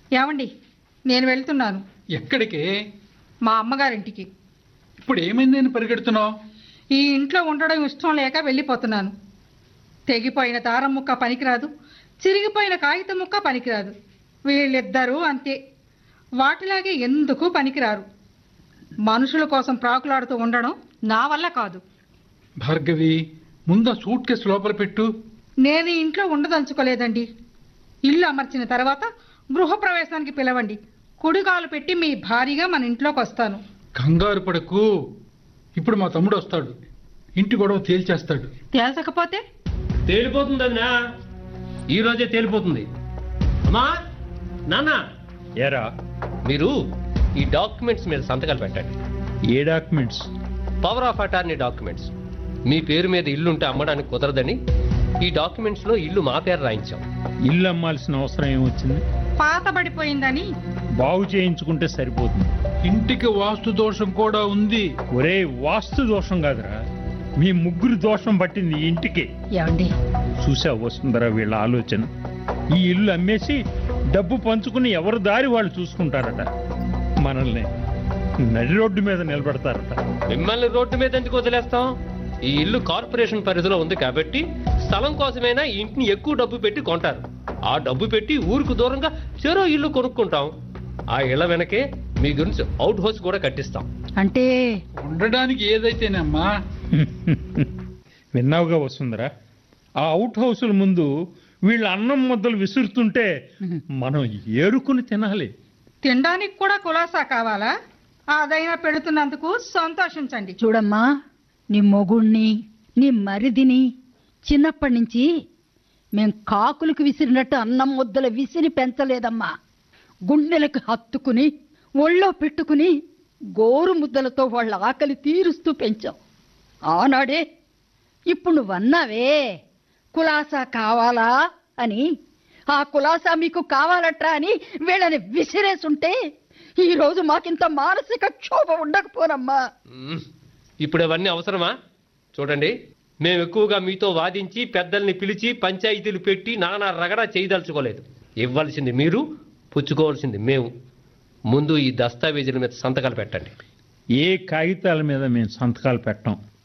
ఏమండి నేను వెళ్తున్నాను ఎక్కడికి మా అమ్మగారింటికి ఇప్పుడు ఏమైందని పరిగెడుతున్నావు ఈ ఇంట్లో ఉండడం ఇష్టం లేక వెళ్ళిపోతున్నాను తెగిపోయిన దారం ముక్క పనికిరాదు చిరిగిపోయిన కాగితం ముక్క పనికిరాదు వీళ్ళిద్దరూ అంతే వాటిలాగే ఎందుకు పనికిరారు మనుషుల కోసం ప్రాకులాడుతూ ఉండడం నా వల్ల కాదు భార్గవి ముందు ఆ సూట్ కేసు లోపల పెట్టు నేను ఈ ఇంట్లో ఉండదలుచుకోలేదండి ఇల్లు అమర్చిన తర్వాత గృహప్రవేశానికి పిలవండి కుడికాలు పెట్టి మీ భారీగా మన ఇంట్లోకి వస్తాను కంగారు పడకు ఇప్పుడు మా తమ్ముడు వస్తాడు ఇంటి గొడవ తేల్చేస్తాడు తేల్చకపోతే తేలిపోతుంది అదినా ఈ రోజే తేలిపోతుంది అమ్మా నాన్న ఏరా మీరు ఈ డాక్యుమెంట్స్ మీద సంతకాలు పెట్టండి ఏ documents power of attorney documents మీ పేరు మీద ఇల్లు ఉంటే అమ్మడానికి కుదరదని ఈ డాక్యుమెంట్స్ లో ఇల్లు మా పేరు రాయించాం ఇల్లు అమ్మాల్సిన అవసరం ఏమొచ్చింది పాతబడిపోయిందని బాగు చేయించుకుంటే సరిపోతుంది ఇంటికి వాస్తు దోషం కూడా ఉంది ఒరే వాస్తు దోషం కాదురా మీ ముగ్గురు దోషం పట్టింది ఈ ఇంటికి ఏమండి చూసా వస్తుందరా వీళ్ళ ఆలోచన ఈ ఇల్లు అమ్మేసి డబ్బు పంచుకుని ఎవరి దారి వాళ్ళు చూసుకుంటారట మనల్ని నడి రోడ్డు మీద నిలబెడతారట మిమ్మల్ని రోడ్డు మీద ఎందుకు వదిలేస్తాం ఈ ఇల్లు కార్పొరేషన్ పరిధిలో ఉంది కాబట్టి స్థలం కోసమైనా ఈ ఇంటిని ఎక్కువ డబ్బు పెట్టి కొంటారు ఆ డబ్బు పెట్టి ఊరికి దూరంగా చెరో ఇల్లు కొనుక్కుంటాం ఆ ఇళ్ల వెనకే మీ గురించి అవుట్ హౌస్ కూడా కట్టిస్తాం అంటే ఉండడానికి ఏదైతేనమ్మా విన్నావుగా వస్తుందరా ఆ అవుట్ హౌసుల ముందు వీళ్ళ అన్నం ముద్దలు విసురుతుంటే మనం ఏరుకుని తినాలి తినడానికి కూడా కులాసా కావాలా అదైనా పెడుతున్నందుకు సంతోషించండి చూడమ్మా నీ మొగుణ్ణి నీ మరిదిని చిన్నప్పటి నుంచి మేం కాకులకు విసిరినట్టు అన్నం ముద్దలు విసిరి పెంచలేదమ్మా గుండెలకు హత్తుకుని ఒళ్ళో పెట్టుకుని గోరు ముద్దలతో వాళ్ళ ఆకలి తీరుస్తూ పెంచాం ఆనాడే ఇప్పుడు నువ్వన్నావే కులాసా కావాలా అని ఆ కులాసా మీకు కావాలట్రా అని వీళ్ళని విసిరేసుంటే ఈ రోజు మాకింత మానసిక క్షోభ ఉండకపోనమ్మా మ్మ్. ఇప్పుడు అవన్నీ అవసరమా చూడండి మేము ఎక్కువగా మీతో వాదించి పెద్దల్ని పిలిచి పంచాయతీలు పెట్టి నానా రగడా చేయదలుచుకోలేదు ఇవ్వాల్సింది మీరు పుచ్చుకోవాల్సింది మేము ముందు ఈ దస్తావేజీల మీద సంతకాలు పెట్టండి ఏ కాగితాల మీద మేము సంతకాలు పెట్టాం